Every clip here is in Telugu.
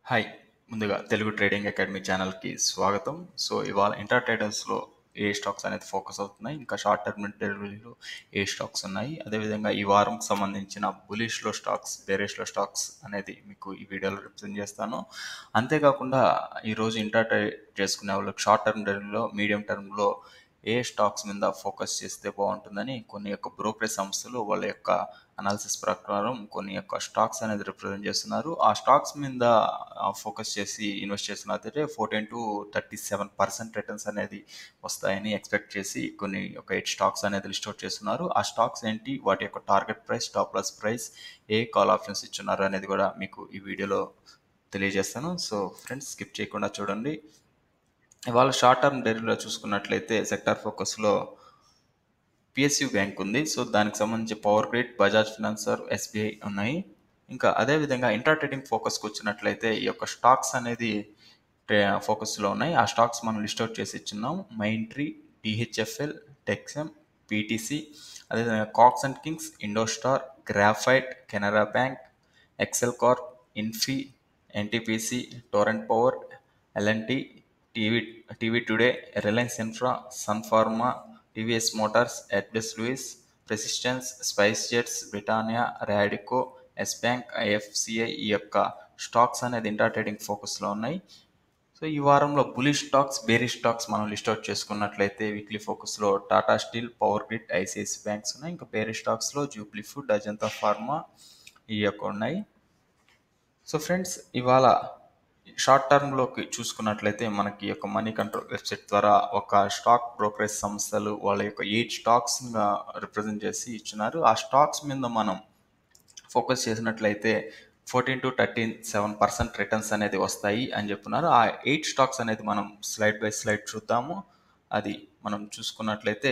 హాయ్ ముందుగా తెలుగు ట్రేడింగ్ అకాడమీ ఛానల్కి స్వాగతం సో ఇవాళ ఇంటర్ ట్రేడర్స్లో ఏ స్టాక్స్ అనేది ఫోకస్ అవుతున్నాయి ఇంకా షార్ట్ టర్మ్ డెలివరీలో ఏ స్టాక్స్ ఉన్నాయి అదేవిధంగా ఈ వారం సంబంధించిన బులిష్లో స్టాక్స్ బేరేష్లో స్టాక్స్ అనేది మీకు ఈ వీడియోలో రిప్రజెంట్ చేస్తాను అంతేకాకుండా ఈరోజు ఇంటర్ ట్రేడ్ చేసుకునే వాళ్ళకి షార్ట్ టర్మ్ డెలివరీలో మీడియం టర్మ్లో ఏ స్టాక్స్ మీద ఫోకస్ చేస్తే బాగుంటుందని కొన్ని యొక్క బ్రోకరేజ్ సంస్థలు వాళ్ళ యొక్క అనాలిసిస్ ప్రకారం కొన్ని యొక్క స్టాక్స్ అనేది రిప్రజెంట్ చేస్తున్నారు ఆ స్టాక్స్ మీద ఫోకస్ చేసి ఇన్వెస్ట్ చేస్తున్నట్లయితే fourteen to thirty seven percent returns అనేది వస్తాయని ఎక్స్పెక్ట్ చేసి కొన్ని ఒక ఎయిట్ స్టాక్స్ అనేది లిస్ట్ అవుట్ చేస్తున్నారు ఆ స్టాక్స్ ఏంటి వాటి యొక్క target price stop loss price ఏ కాల్ ఆప్షన్స్ ఇచ్చున్నారు అనేది కూడా మీకు ఈ వీడియోలో తెలియజేస్తాను సో ఫ్రెండ్స్ స్కిప్ చేయకుండా చూడండి ఇవాళ షార్ట్ టర్మ్ డైరీలో చూసుకున్నట్లయితే సెక్టార్ ఫోకస్లో పిఎస్యు బ్యాంక్ ఉంది సో దానికి సంబంధించి Power Grid Bajaj Finserv SBI ఉన్నాయి ఇంకా అదేవిధంగా ఇంటర్ ట్రేడింగ్ ఫోకస్కి వచ్చినట్లయితే ఈ యొక్క స్టాక్స్ అనేది ఫోకస్లో ఉన్నాయి ఆ స్టాక్స్ మనం లిస్ట్ అవుట్ చేసి ఇచ్చున్నాం మైంట్రీ డిహెచ్ఎఫ్ఎల్ టెక్సమ్ పీటీసీ అదేవిధంగా Cox and Kings Indostar Graphite Canara bank Excel Corp Infy NTPC Torrent Power L and T TV TV today Reliance Infra Sun Pharma TVS Motors ఎడ్బెస్ లూయిస్ Persistence Spice Jets Britannia Radico Yes bank IFCI ఈ యొక్క స్టాక్స్ అనేది ఇంటర్ ట్రేడింగ్ ఫోకస్లో ఉన్నాయి సో ఈ వారంలో బులిష్ స్టాక్స్ బేరీ స్టాక్స్ మనం లిస్ట్ అవుట్ చేసుకున్నట్లయితే వీక్లీ ఫోకస్లో Tata Steel Power Grid ICICI banks ఉన్నాయి ఇంకా బేరీ స్టాక్స్లో జూబ్లీ ఫుడ్ అజంతా ఫార్మా ఈ యొక్క ఉన్నాయి సో ఫ్రెండ్స్ ఇవాళ షార్ట్ టర్మ్లోకి చూసుకున్నట్లయితే మనకి యొక్క మనీ కంట్రోల్ వెబ్సైట్ ద్వారా ఒక స్టాక్ బ్రోకరేజ్ సంస్థలు వాళ్ళ యొక్క ఎయిట్ స్టాక్స్ రిప్రజెంట్ చేసి ఇచ్చినారు ఆ స్టాక్స్ మీద మనం ఫోకస్ చేసినట్లయితే fourteen to thirteen seven percent returns అనేది వస్తాయి అని చెప్తున్నారు ఆ ఎయిట్ స్టాక్స్ అనేది మనం స్లైడ్ బై స్లైడ్ చూద్దాము అది మనం చూసుకున్నట్లయితే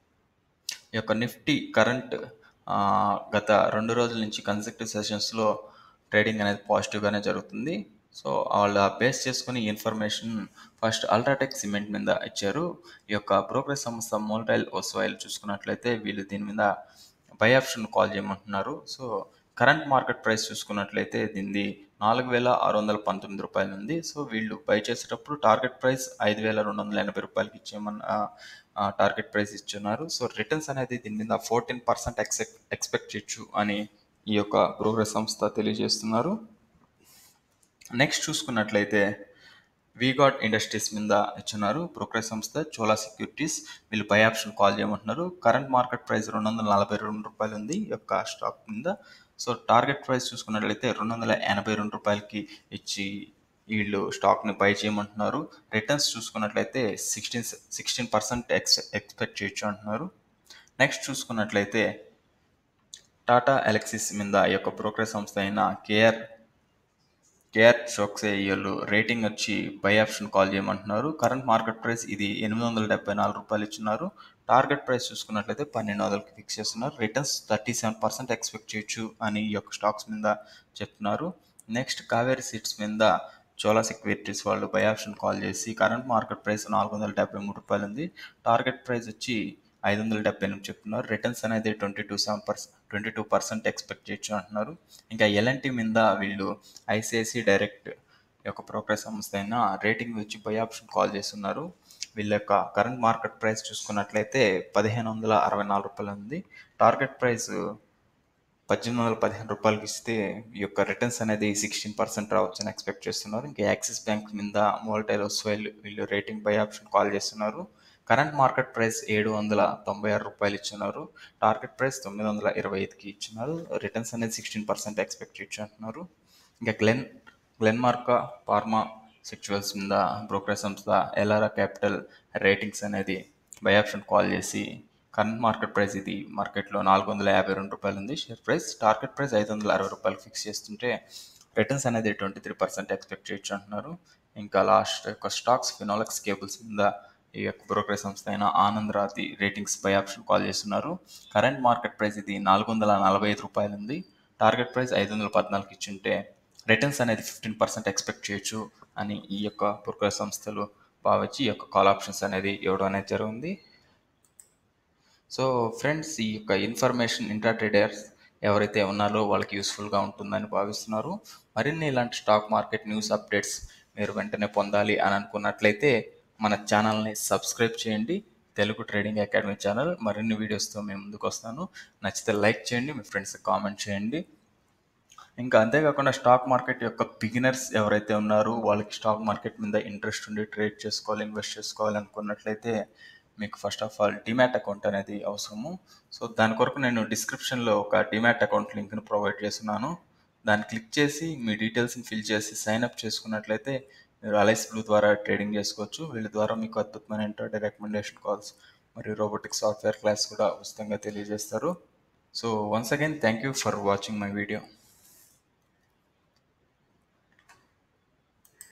ఈ యొక్క నిఫ్టీ కరెంట్ గత రెండు రోజుల నుంచి కన్సెక్టివ్ సెషన్స్లో ట్రేడింగ్ అనేది పాజిటివ్గానే జరుగుతుంది సో వాళ్ళ బేస్ చేసుకుని ఇన్ఫర్మేషన్ ఫస్ట్ అల్ట్రాటెక్ సిమెంట్ మీద ఇచ్చారు ఈ యొక్క బ్రోకరేజ్ సంస్థ మోల్టైల్ ఓస్వాయిల్ చూసుకున్నట్లయితే వీళ్ళు దీని మీద బై ఆప్షన్ కాల్ చేయమంటున్నారు సో కరెంట్ మార్కెట్ ప్రైస్ చూసుకున్నట్లయితే దీనిది నాలుగు వేల ఆరు వందల పంతొమ్మిది రూపాయలు ఉంది సో వీళ్ళు బై చేసేటప్పుడు టార్గెట్ ప్రైస్ ఐదు వేల రెండు వందల ఎనభై రూపాయలకి ఇచ్చేయమని టార్గెట్ ప్రైస్ ఇచ్చున్నారు సో రిటర్న్స్ అనేది దీని మీద ఫోర్టీన్ పర్సెంట్ ఎక్సెక్ ఎక్స్పెక్ట్ చేయొచ్చు అని ఈ యొక్క బ్రోకరేజ్ సంస్థ తెలియజేస్తున్నారు నెక్స్ట్ చూసుకున్నట్లయితే వీగాట్ ఇండస్ట్రీస్ మీద ఇచ్చున్నారు బ్రోకరేజ్ సంస్థ చోలా సెక్యూరిటీస్ వీళ్ళు బై ఆప్షన్ కాల్ చేయమంటున్నారు కరెంట్ మార్కెట్ ప్రైస్ రెండు వందల నలభై రెండు రూపాయలు ఉంది ఈ యొక్క స్టాక్ మీద సో టార్గెట్ ప్రైస్ చూసుకున్నట్లయితే రెండు వందల ఎనభై రెండు రూపాయలకి ఇచ్చి వీళ్ళు స్టాక్ని బై చేయమంటున్నారు రిటర్న్స్ చూసుకున్నట్లయితే sixteen sixteen percent ex expect చేయొచ్చు అంటున్నారు నెక్స్ట్ చూసుకున్నట్లయితే టాటా ఎలక్సిస్ మీద ఈ యొక్క బ్రోకరేజ్ సంస్థ అయిన కేఆర్ కేఆర్ షోక్సే వీళ్ళు రేటింగ్ వచ్చి బై ఆప్షన్ కాల్ చేయమంటున్నారు కరెంట్ మార్కెట్ ప్రైస్ ఇది ఎనిమిది వందల డెబ్బై నాలుగు రూపాయలు ఇచ్చున్నారు టార్గెట్ ప్రైస్ చూసుకున్నట్లయితే పన్నెండు వందలకి ఫిక్స్ చేస్తున్నారు returns thirty seven percent expect చేయొచ్చు అని ఈ యొక్క స్టాక్స్ మీద చెప్తున్నారు నెక్స్ట్ కావేరీ సీట్స్ మీద చోలా సెక్యూరిటీస్ వాళ్ళు బై ఆప్షన్ కాల్ చేసి కరెంట్ మార్కెట్ ప్రైస్ నాలుగు వందల డెబ్బై మూడు రూపాయలు ఉంది టార్గెట్ ప్రైస్ వచ్చి ఐదు వందల డెబ్బై ఎనిమిది చెప్తున్నారు రిటర్న్స్ అనేది twenty two seven percent twenty two percent expect చేయొచ్చు అంటున్నారు ఇంకా ఎల్ఎన్టీ మీద వీళ్ళు ఐసిఐసి డైరెక్ట్ యొక్క బ్రోకరేజ్ సంస్థ అయిన రేటింగ్ వచ్చి బై ఆప్షన్ కాల్ చేస్తున్నారు వీళ్ళ యొక్క కరెంట్ మార్కెట్ ప్రైస్ చూసుకున్నట్లయితే పదిహేను వందల అరవై నాలుగు రూపాయలు ఉంది టార్గెట్ ప్రైస్ పద్దెనిమిది వందల పదిహేను రూపాయలకి ఇస్తే ఈ యొక్క రిటర్న్స్ అనేది సిక్స్టీన్ పర్సెంట్ రావచ్చని ఎక్స్పెక్ట్ చేస్తున్నారు ఇంకా యాక్సిస్ బ్యాంక్ మీద మోల్టైల్ స్వైల్ వీళ్ళు రేటింగ్ బై ఆప్షన్ కాల్ చేస్తున్నారు కరెంట్ మార్కెట్ ప్రైస్ ఏడు వందల తొంభై ఆరు రూపాయలు ఇచ్చినారు టార్గెట్ ప్రైస్ తొమ్మిది వందల ఇరవై ఐదుకి ఇచ్చినారు రిటర్న్స్ అనేది సిక్స్టీన్ పర్సెంట్ ఎక్స్పెక్ట్ చేయొచ్చు అంటున్నారు ఇంకా Glen Glenmark pharmaceuticals మీద బ్రోకరేజ్ సంస్థ ఎల్ఆర్ఆ క్యాపిటల్ రేటింగ్స్ అనేది బై ఆప్షన్ కాల్ చేసి కరెంట్ మార్కెట్ ప్రైస్ ఇది మార్కెట్లో నాలుగు వందల యాభై రెండు రూపాయలు ఉంది షేర్ ప్రైస్ టార్గెట్ ప్రైస్ ఐదు వందల అరవై రూపాయలు ఫిక్స్ చేస్తుంటే రిటర్న్స్ అనేది ట్వంటీ త్రీ పర్సెంట్ ఎక్స్పెక్ట్ చేయొచ్చు అంటున్నారు ఇంకా లాస్ట్ యొక్క స్టాక్స్ ఫినాలక్స్ కేబుల్స్ మీద ఈ యొక్క బ్రోకరేజ్ సంస్థ అయిన Anand Rathi ratings buy option call చేస్తున్నారు కరెంట్ మార్కెట్ ప్రైస్ ఇది నాలుగు వందల నలభై ఐదు రూపాయలు ఉంది టార్గెట్ ప్రైస్ ఐదు వందల పద్నాలుగు ఇచ్చుంటే రిటర్న్స్ అనేది ఫిఫ్టీన్ పర్సెంట్ ఎక్స్పెక్ట్ చేయొచ్చు అని ఈ యొక్క బ్రోకరేజ్ సంస్థలు భావించి ఈ యొక్క కాల్ ఆప్షన్స్ అనేది ఇవ్వడం అనేది జరిగింది సో ఫ్రెండ్స్ ఈ యొక్క ఇన్ఫర్మేషన్ ఇంటర్ ట్రేడర్స్ ఎవరైతే ఉన్నారో వాళ్ళకి యూస్ఫుల్గా ఉంటుందని భావిస్తున్నారు మరిన్ని ఇలాంటి స్టాక్ మార్కెట్ న్యూస్ అప్డేట్స్ మీరు వెంటనే పొందాలి అని అనుకున్నట్లయితే మన ఛానల్ని సబ్స్క్రైబ్ చేయండి తెలుగు ట్రేడింగ్ అకాడమీ ఛానల్ మరిన్ని వీడియోస్తో మేము ముందుకు వస్తాను నచ్చితే లైక్ చేయండి మీ ఫ్రెండ్స్కి కామెంట్ చేయండి ఇంకా అంతేకాకుండా స్టాక్ మార్కెట్ యొక్క బిగినర్స్ ఎవరైతే ఉన్నారో వాళ్ళకి స్టాక్ మార్కెట్ మీద ఇంట్రెస్ట్ ఉండి ట్రేడ్ చేసుకోవాలి ఇన్వెస్ట్ చేసుకోవాలి అనుకున్నట్లయితే మీకు first of all demat account అనేది అవసరము సో దాని కొరకు నేను డిస్క్రిప్షన్లో ఒక డిమాట్ అకౌంట్ లింక్ను ప్రొవైడ్ చేస్తున్నాను దాన్ని క్లిక్ చేసి మీ డీటెయిల్స్ని ఫిల్ చేసి సైన్ అప్ చేసుకున్నట్లయితే మీరు అలైస్ బ్లూ ద్వారా ట్రేడింగ్ చేసుకోవచ్చు వీళ్ళ ద్వారా మీకు అద్భుతమైన ఇంటర్డే రికమెండేషన్ కాల్స్ మరియు రోబోటిక్ సాఫ్ట్వేర్ క్లాస్ కూడా ఉచితంగా తెలియజేస్తారు so once again thank you for watching my video